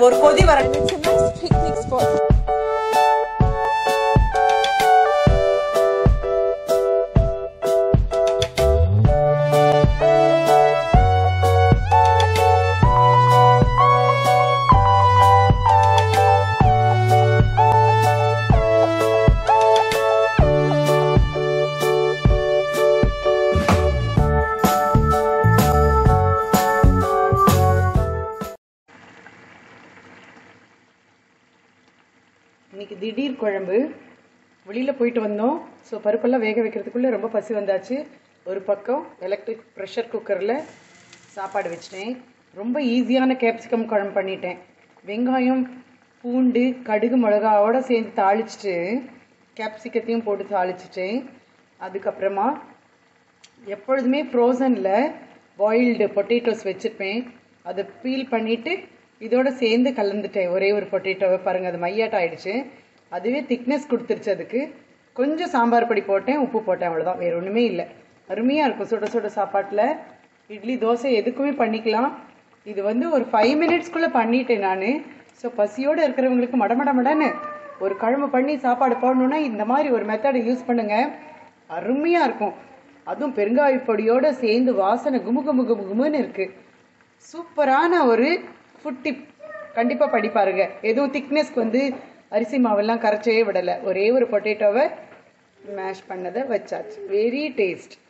ஒரு கொதி வர It's a nice picnic spot. இன்னைக்கு திடீர் குழம்பு வெளியில் போயிட்டு வந்தோம் ஸோ பருப்பெல்லாம் வேக வைக்கிறதுக்குள்ளே ரொம்ப பசி வந்தாச்சு ஒரு பக்கம் எலக்ட்ரிக் ப்ரெஷர் குக்கரில் சாப்பாடு வச்சிட்டேன் ரொம்ப ஈஸியான கேப்சிகம் குழம்பு பண்ணிட்டேன் வெங்காயம் பூண்டு கடுகு மிளகாவோட சேர்ந்து தாளிச்சிட்டு கேப்சிகத்தையும் போட்டு தாளிச்சிட்டேன் அதுக்கப்புறமா எப்பொழுதுமே ஃப்ரோசனில் பாயில்டு பொட்டேட்டோஸ் வச்சுருப்பேன் அதை பீல் பண்ணிவிட்டு இதோட சேர்ந்து கலந்துட்டேன் ஒரே ஒரு பொட்டேட்டோவை பாருங்கள் அது மையாட்டம் ஆயிடுச்சு அதுவே திக்னஸ் கொடுத்துருச்சு அதுக்கு கொஞ்சம் சாம்பார் பொடி போட்டேன் உப்பு போட்டேன் அவ்வளோதான் வேறு ஒன்றுமே இல்லை அருமையாக இருக்கும் சுட சுட சாப்பாட்டில் இட்லி தோசை எதுக்குமே பண்ணிக்கலாம் இது வந்து ஒரு ஃபைவ் மினிட்ஸ்க்குள்ளே பண்ணிட்டேன் நான் ஸோ பசியோடு இருக்கிறவங்களுக்கு மடமட மடன்னு ஒரு குழம்பு பண்ணி சாப்பாடு போடணுன்னா இந்த மாதிரி ஒரு மெத்தடை யூஸ் பண்ணுங்கள் அருமையாக இருக்கும் அதுவும் பெருங்காய பொடியோட சேர்ந்து வாசனை குமு குமு குமு குமுன்னு இருக்கு சூப்பரான ஒரு ஃபுட் டிப் கண்டிப்பாக படி பாருங்க எதுவும் திக்னஸ்க்கு வந்து அரிசி மாவெல்லாம் கரைச்சே விடலை ஒரே ஒரு பொட்டேட்டோவை மேஷ் பண்ணதை வச்சாச்சு வெரி டேஸ்ட்